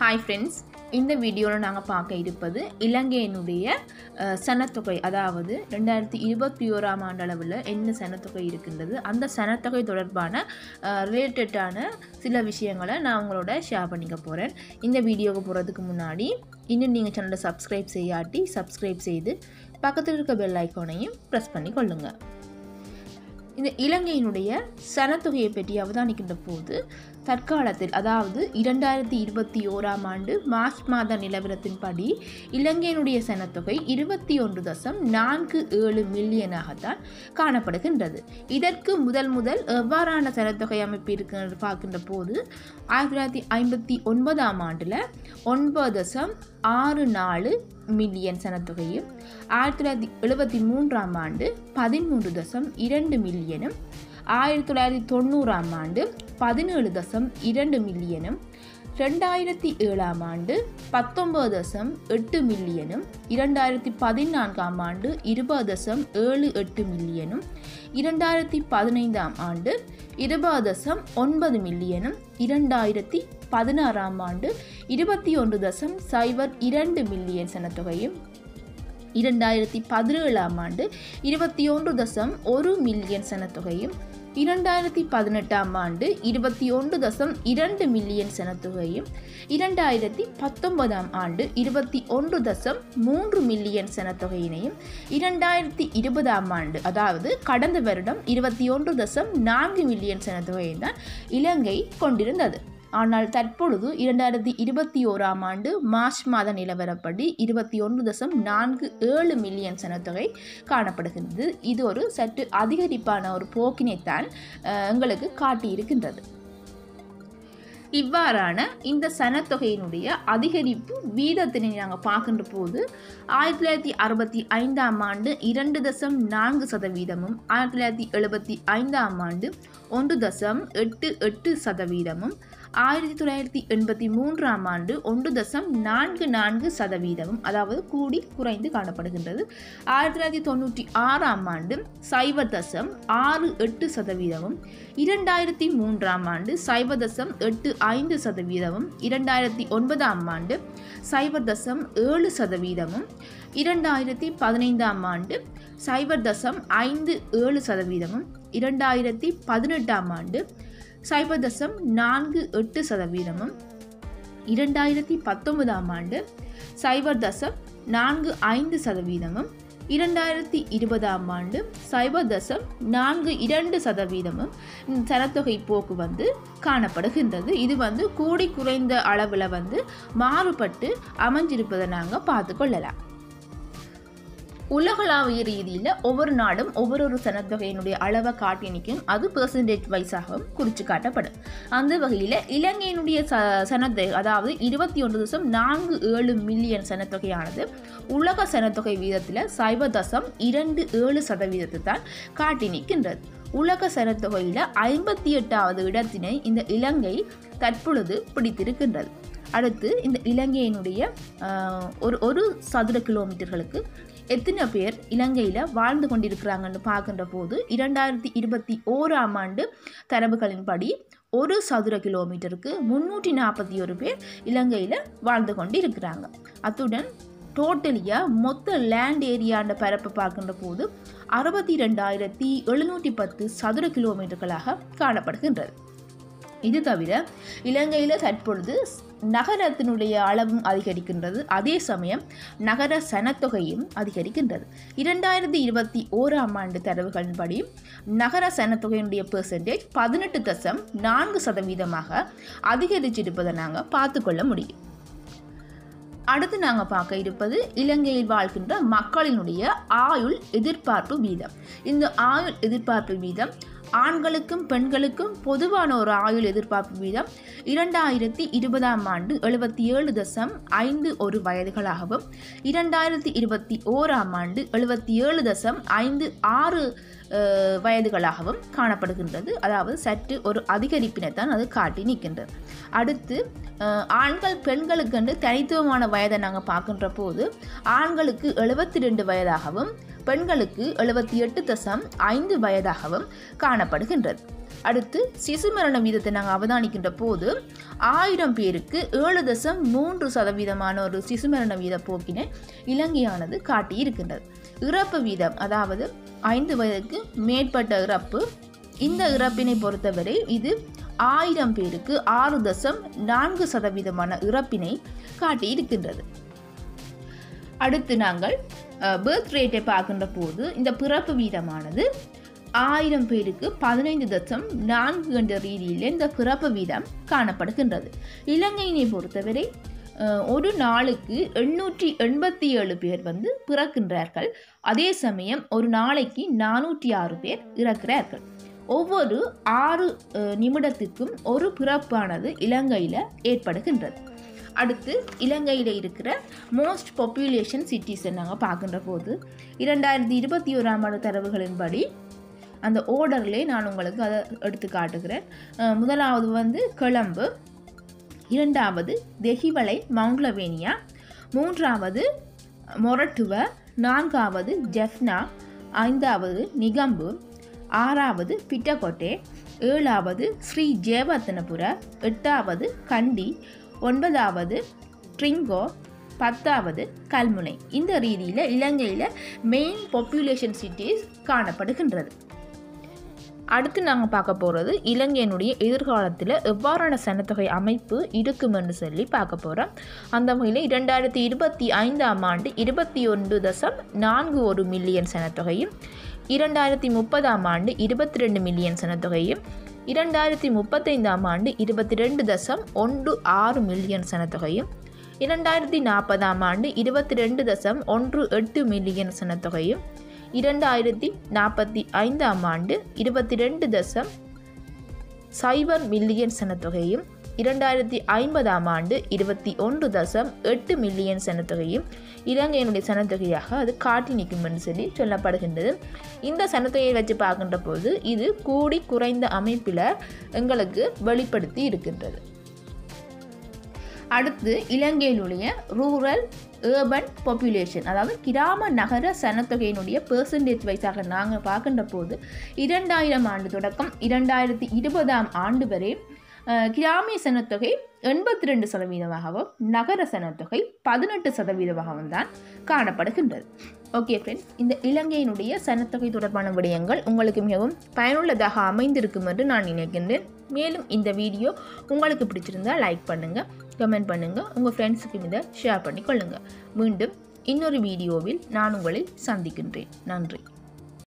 hi friends இந்த வீடியோவில் நாங்கள் பார்க்க இருப்பது இலங்கையினுடைய அஹ், சனத்தொகை அதாவது ரெண்டாயிரத்தி இருபத்தி ஓராம் ஆண்டு அளவில் என்ன சனத்தொகை இருக்கின்றது அந்த சனத்தொகை தொடர்பான ரிலேட்டடான சில விஷயங்களை நான் உங்களோட ஷேர் பண்ணிக்க போகிறேன் இந்த வீடியோவுக்கு போகிறதுக்கு முன்னாடி இன்னும் நீங்கள் சேனலை சப்ஸ்கிரைப் செய்யாட்டி சப்ஸ்கிரைப் செய்து பக்கத்தில் இருக்க பெல் ஐக்கானையும் ப்ரெஸ் பண்ணி கொள்ளுங்கள் இந்த இலங்கையினுடைய சனத்தொகையை பற்றி அவதானிக்கின்ற போது தற்காலத்தில் அதாவது இரண்டாயிரத்தி இருபத்தி ஓராம் ஆண்டு மார்ச் மாத நிலவரத்தின்படி இலங்கையினுடைய சனத்தொகை இருபத்தி ஒன்று தசம் நான்கு ஏழு மில்லியனாகத்தான் காணப்படுகின்றது இதற்கு முதல் முதல் எவ்வாறான சனத்தொகை அமைப்பு இருக்கிறது பார்க்கின்ற போது ஆயிரத்தி தொள்ளாயிரத்தி ஐம்பத்தி ஒன்பதாம் ஆண்டில் ஒன்பது தசம் ஆறு நாலு மில்லியன் சனத்தொகையும் ஆயிரத்தி தொள்ளாயிரத்தி எழுபத்தி மூன்றாம் ஆண்டு பதிமூன்று தசம் இரண்டு மில்லியனும் ஆயிரத்தி தொள்ளாயிரத்தி தொண்ணூறாம் ஆண்டு பதினேழு தசம் இரண்டு மில்லியனும் ரெண்டாயிரத்தி ஏழாம் ஆண்டு பத்தொன்பது தசம் எட்டு மில்லியனும் இரண்டாயிரத்தி பதினான்காம் ஆண்டு இருபது தசம் ஏழு எட்டு மில்லியனும் இரண்டாயிரத்தி பதினைந்தாம் ஆண்டு இருபது தசம் ஒன்பது மில்லியனும் இரண்டாயிரத்தி பதினாறாம் ஆண்டு இருபத்தி ஒன்று தசம் சைபர் இரண்டு மில்லியன் சனத்தொகையும் இரண்டாயிரத்தி பதினேழாம் ஆண்டு இருபத்தி ஒன்று தசம் ஒரு மில்லியன் சனத்தொகையும் இரண்டாயிரத்தி பதினெட்டாம் ஆண்டு இருபத்தி ஒன்று தசம் இரண்டு மில்லியன் சனத்தொகையும் இரண்டாயிரத்தி பத்தொன்பதாம் ஆண்டு இருபத்தி ஒன்று தசம் மூன்று மில்லியன் சனத்தொகையினையும் இரண்டாயிரத்தி இருபதாம் ஆண்டு அதாவது கடந்த வருடம் இருபத்தி ஒன்று தசம் நான்கு மில்லியன் சனத்தொகையை தான் இலங்கை கொண்டிருந்தது ஆனால் தற்பொழுது இரண்டாயிரத்தி இருபத்தி ஓராம் ஆண்டு மார்ச் மாத நிலவரப்படி இருபத்தி ஒன்று தசம் நான்கு ஏழு மில்லியன் சனத்தொகை காணப்படுகின்றது இது ஒரு சற்று அதிகரிப்பான ஒரு போக்கினைத்தான் அஹ், எங்களுக்கு காட்டியிருக்கின்றது இவ்வாறான இந்த சனத்தொகையினுடைய அதிகரிப்பு வீதத்தினை நாங்கள் பார்க்கின்ற போது ஆயிரத்தி தொள்ளாயிரத்தி அறுபத்தி ஐந்தாம் ஆண்டு இரண்டு தசம் நான்கு சதவீதமும் ஆயிரத்தி தொள்ளாயிரத்தி எழுபத்தி ஐந்தாம் ஆண்டு ஒன்று தசம் எட்டு எட்டு சதவீதமும் ஆயிரத்தி தொள்ளாயிரத்தி எண்பத்தி மூன்றாம் ஆண்டு ஒன்று தசம் நான்கு நான்கு சதவீதமும் அதாவது கூடி குறைந்து காணப்படுகின்றது ஆயிரத்தி தொள்ளாயிரத்தி தொண்ணூற்றி ஆறாம் ஆண்டு சைபர் தசம் ஆறு எட்டு சதவீதமும் இரண்டாயிரத்தி மூன்றாம் ஆண்டு சைபர் தசம் எட்டு ஐந்து சதவீதமும் இரண்டாயிரத்தி ஒன்பதாம் ஆண்டு சைபர் தசம் ஏழு சதவீதமும் இரண்டாயிரத்தி பதினைந்தாம் ஆண்டு சைபர் தசம் ஐந்து ஏழு சதவீதமும் இரண்டாயிரத்தி பதினெட்டாம் ஆண்டு சைபர் தசம் நான்கு எட்டு சதவீதமும் இரண்டாயிரத்தி பத்தொன்பதாம் ஆண்டு சைபர் தசம் நான்கு ஐந்து சதவீதமும் இரண்டாயிரத்தி இருபதாம் ஆண்டு சைபர் தசம் நான்கு இரண்டு சதவீதமும் இந்த சனத்தொகை போக்கு வந்து காணப்படுகின்றது இது வந்து கூடி குறைந்த அளவில் வந்து மாறுபட்டு அமைஞ்சிருப்பதை நாங்கள் பார்த்து கொள்ளலாம் உலகளாவிய ரீதியில் ஒவ்வொரு நாடும் ஒவ்வொரு ஒரு சனத்தொகையினுடைய அளவை காட்டி நிற்கும் அது பெர்சன்டேஜ் வைஸாகவும் குறித்து காட்டப்படும் அந்த வகையில் இலங்கையினுடைய ச சனத்தொகை அதாவது இருபத்தி ஒன்று தசம் நான்கு ஏழு மில்லியன் சனத்தொகையானது உலக சனத்தொகை வீதத்தில் சைபர் தசம் இரண்டு ஏழு சதவீதத்தை தான் காட்டி நிற்கின்றது உலக சனத்தொகையில் ஐம்பத்தி எட்டாவது இடத்தினை இந்த இலங்கை தற்பொழுது பிடித்திருக்கின்றது அடுத்து இந்த இலங்கையினுடைய ஆஹ், ஒரு ஒரு சதுர கிலோமீட்டர்களுக்கு எத்தனை பேர் இலங்கையில் வாழ்ந்து கொண்டிருக்கிறாங்கன்னு பார்க்கின்ற போது இரண்டாயிரத்தி இருபத்தி ஓராம் ஆண்டு தரவுகளின்படி ஒரு சதுர கிலோமீட்டருக்கு முன்னூற்றி நாற்பத்தி ஒரு பேர் இலங்கையில் வாழ்ந்து கொண்டு இருக்கிறாங்க அத்துடன் டோட்டலியாக மொத்த லேண்ட் ஏரியாண்ட பரப்பை பார்க்கின்ற போது அறுபத்தி ரெண்டாயிரத்தி எழுநூற்றி பத்து சதுர கிலோமீட்டர்களாக காணப்படுகின்றது இது தவிர இலங்கையில் தற்பொழுது நகரத்தினுடைய அளவும் அதிகரிக்கின்றது அதே சமயம் நகர சனத்தொகையும் அதிகரிக்கின்றது இரண்டாயிரத்தி இருபத்தி ஓராம் ஆண்டு தரவுகளின்படி நகர சனத்தொகையினுடைய பெர்சன்டேஜ் பதினெட்டு தசம் நான்கு சதவீதமாக அதிகரிச்சிருப்பதை நாங்கள் பார்த்துக்கொள்ள முடியும் அடுத்து நாங்கள் பார்க்க இருப்பது இலங்கையில் வாழ்கின்ற மக்களினுடைய ஆயுள் எதிர்பார்ப்பு வீதம் இந்த ஆயுள் எதிர்பார்ப்பு வீதம் ஆண்களுக்கும் பெண்களுக்கும் பொதுவான ஒரு ஆயுள் எதிர்பார்ப்பு வீதம் இரண்டாயிரத்தி இருபதாம் ஆண்டு எழுபத்தி ஏழு தசம் ஐந்து ஒரு வயதுகளாகவும் இரண்டாயிரத்தி இருபத்தி ஓராம் ஆண்டு எழுபத்தி ஏழு தசம் ஐந்து ஆறு அஹ், வயதுகளாகவும் காணப்படுகின்றது அதாவது சற்று ஒரு அதிகரிப்பினை தான் அது காட்டி நிற்கின்றது அடுத்து அஹ், ஆண்கள் பெண்களுக்கென்று தனித்துவமான வயதை நாங்கள் பார்க்கின்ற போது ஆண்களுக்கு எழுபத்தி ரெண்டு வயதாகவும் பெண்களுக்கு எழுபத்தி எட்டு தசம் ஐந்து வயதாகவும் காணப்படுகின்றது அடுத்து சிசு மரண வீதத்தை நாங்கள் அவதானிக்கின்ற போது ஆயிரம் பேருக்கு ஏழு தசம் மூன்று சதவீதமான ஒரு சிசு மரண வீத போக்கினை இலங்கையானது காட்டியிருக்கின்றது இறப்பு வீதம் அதாவது ஐந்து வயதுக்கு மேற்பட்ட இறப்பு இந்த இறப்பினை பொறுத்தவரை இது ஆயிரம் பேருக்கு ஆறு தசம் நான்கு சதவீதமான இறப்பினை காட்டியிருக்கின்றது அடுத்து நாங்கள் பேர்த் ரேட்டை பார்க்கின்ற போது இந்த பிறப்பு வீதமானது ஆயிரம் பேருக்கு பதினைந்து தசம் நான்கு என்ற ரீதியில் இந்த பிறப்பு வீதம் காணப்படுகின்றது இலங்கையினை பொறுத்தவரை அஹ், ஒரு நாளுக்கு எண்ணூற்றி எண்பத்தி ஏழு பேர் வந்து பிறக்கின்றார்கள் அதே சமயம் ஒரு நாளைக்கு நானூற்றி ஆறு பேர் இறக்கிறார்கள் ஒவ்வொரு ஆறு அஹ், நிமிடத்துக்கும் ஒரு பிறப்பானது இலங்கையில் ஏற்படுகின்றது அடுத்து இலங்கையில் இருக்கிற மோஸ்ட் பாப்புலேஷன் சிட்டிஸை நாங்கள் பார்க்கின்ற போது இரண்டாயிரத்தி இருபத்தி ஓராம் ஆண்டு தரவுகளின்படி அந்த ஓர்டர்லே நான் உங்களுக்கு அதை எடுத்து காட்டுகிறேன் அஹ் முதலாவது வந்து கொழம்பு இரண்டாவது தெஹிவளை மவுண்ட்லவேனியா மூன்றாவது மொரட்டுவ நான்காவது ஜெஃப்னா ஐந்தாவது நிகம்பு ஆறாவது பிட்டகோட்டே ஏழாவது ஸ்ரீ ஜெயவர்த்தனபுர எட்டாவது கண்டி ஒன்பதாவது ட்ரிங்கோ பத்தாவது கல்முனை இந்த ரீதியில் இலங்கையில் மெயின் பாப்புலேஷன் சிட்டிஸ் காணப்படுகின்றது அடுத்து நாங்கள் பார்க்க போகிறது இலங்கையினுடைய எதிர்காலத்தில் எவ்வாறான சனத்தொகை அமைப்பு இருக்கும் என்று சொல்லி பார்க்க போகிறோம் அந்த வகையில் இரண்டாயிரத்தி இருபத்தி ஐந்தாம் ஆண்டு இருபத்தி ஒன்று தசம் நான்கு ஒரு மில்லியன் சனத்தொகையும் இரண்டாயிரத்தி முப்பதாம் ஆண்டு இருபத்தி ரெண்டு மில்லியன் சனத்தொகையும் இரண்டாயிரத்தி முப்பத்தைந்தாம் ஆண்டு இருபத்தி ரெண்டு தசம் ஒன்று ஆறு மில்லியன் சனத்தொகையும் இரண்டாயிரத்தி நாற்பதாம் ஆண்டு இருபத்தி ரெண்டு தசம் ஒன்று எட்டு மில்லியன் சனத்தொகையும் இரண்டாயிரத்தி நாற்பத்தி ஐந்தாம் ஆண்டு இருபத்தி ரெண்டு தசம் சைபர் மில்லியன் சனத்தொகையும் இரண்டாயிரத்தி ஐம்பதாம் ஆண்டு இருபத்தி ஒன்று தசம் எட்டு மில்லியன் சனத்தொகையும் இலங்கையினுடைய சனத்தொகையாக அது காட்டி நிற்கும் என்று சொல்லி சொல்லப்படுகின்றது இந்த சனத்தொகையை வச்சு பார்க்கின்ற போது இது கூடி குறைந்த அமைப்பில் எங்களுக்கு வெளிப்படுத்தி இருக்கின்றது அடுத்து இலங்கையினுடைய ரூரல் ஏர்பன் பாப்புலேஷன் அதாவது கிராம நகர சனத்தொகையினுடைய பெர்சன்டேஜ் வைஸாக நாங்கள் பார்க்கின்ற போது இரண்டாயிரம் ஆண்டு தொடக்கம் இரண்டாயிரத்தி இருபதாம் ஆண்டு வரை அஹ், கிராமிய சனத்தொகை எண்பத்தி ரெண்டு சதவீதமாகவும் நகர சனத்தொகை பதினெட்டு சதவீதமாகவும் தான் காணப்படுகின்றது ஓகே ஃப்ரெண்ட்ஸ் இந்த இலங்கையினுடைய சனத்தொகை தொடர்பான விடயங்கள் உங்களுக்கு மிகவும் பயனுள்ளதாக அமைந்திருக்கும் என்று நான் நினைக்கின்றேன் மேலும் இந்த வீடியோ உங்களுக்கு பிடிச்சிருந்தா லைக் பண்ணுங்கள் கமெண்ட் பண்ணுங்கள் உங்கள் ஃப்ரெண்ட்ஸுக்கு இதை ஷேர் பண்ணி கொள்ளுங்கள் மீண்டும் இன்னொரு வீடியோவில் நான் உங்களை சந்திக்கின்றேன் நன்றி